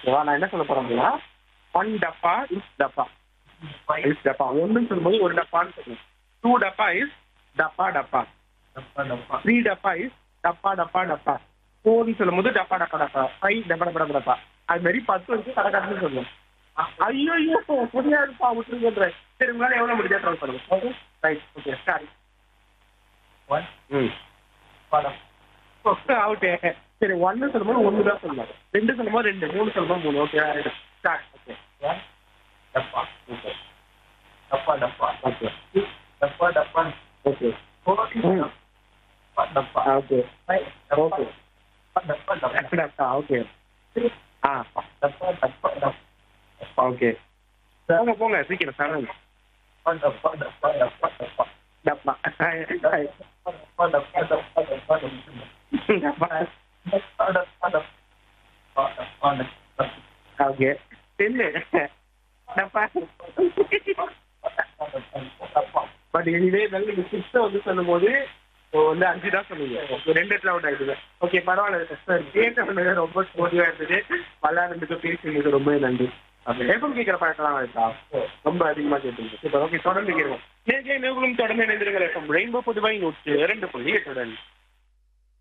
ஓகேவா நான் என்ன சொல்ல போறேன் அப்படின்னா ஒன் டப்பா இஸ் டப்பா இஸ் டப்பா ஒன்றுன்னு சொல்லும்போது ஒரு டப்பான்னு சொல்லணும் டூ டப்பா இஸ் டப்பா டப்பா டப்பா டப்பா த்ரீ டப்பா இஸ் டப்பா டப்பா டப்பா ஃபோர்னு சொல்லும்போது டப்பா டப்பா டப்பா ஃபைவ் டப்பா டப்பா டப்பா டப்பா அது மாதிரி பத்து வந்து கரெக்டாக சொல்லணும் ஐயோ ஐயோ முடியாதுப்பா விட்டுருங்கன்றேன் சரி உங்களால எவ்வளோ முடிஞ்சா ட்ரை பண்ணுங்க okay right okay start one ம் படம் அவுட்டே சரி ஒன்னு சொல்லும்போது ஒன்று தான் சொல்லணும் ரெண்டு சொல்லும்போது ரெண்டு மூணு சொல்லும்போது மூணு okay right start okay one டப்பா ஓகே டப்பா டப்பா ஓகே டப்பா டப்பா ஓகே ஃபோர் ம். டப்பா டப்பா ஓகே ஃபைவ் டப்பா ஓகே டப்பா டப்பா டப்பா ஓகே ஆ டப்பா டப்பா டப்பா ஓகே போங்க போங்க சீக்கிரம் செவன் டப்பா டப்பா டப்பா டப்பா டப்பா டப்பா டப்பா டப்பா டப்பா டப்பா டப்பா டப்பா டப்பா டப்பா டப்பா ஓகே டென்னு டப்பா பட் எனிவே நல்ல நீங்க சிக்ஸ் வந்து சொல்லும்போது வந்து அஞ்சு தான் சொன்னீங்க Okay, ரெண்டு இடத்துல அவுட் ஆயிடுது ஓகே பரவாயில்ல கேட்ட ரொம்ப ஸ்போர்ட்டிவா இருந்தது விளையாடுறதுக்கு பேசுனதுக்கு ரொம்ப நன்றி எப்பவும் கேட்கிற பழக்கம்லாம் இருக்கா ரொம்ப அதிகமா கேட்டுங்க சூப்பர் ஓகே தொடர்ந்து கேட்கும் நேர்கை நிகழும் தொடர்ந்து இணைந்திருங்கள் எஃப்எம் ரெயின்போ புதுவை நூற்று இரண்டு புள்ளி எட்டுடன்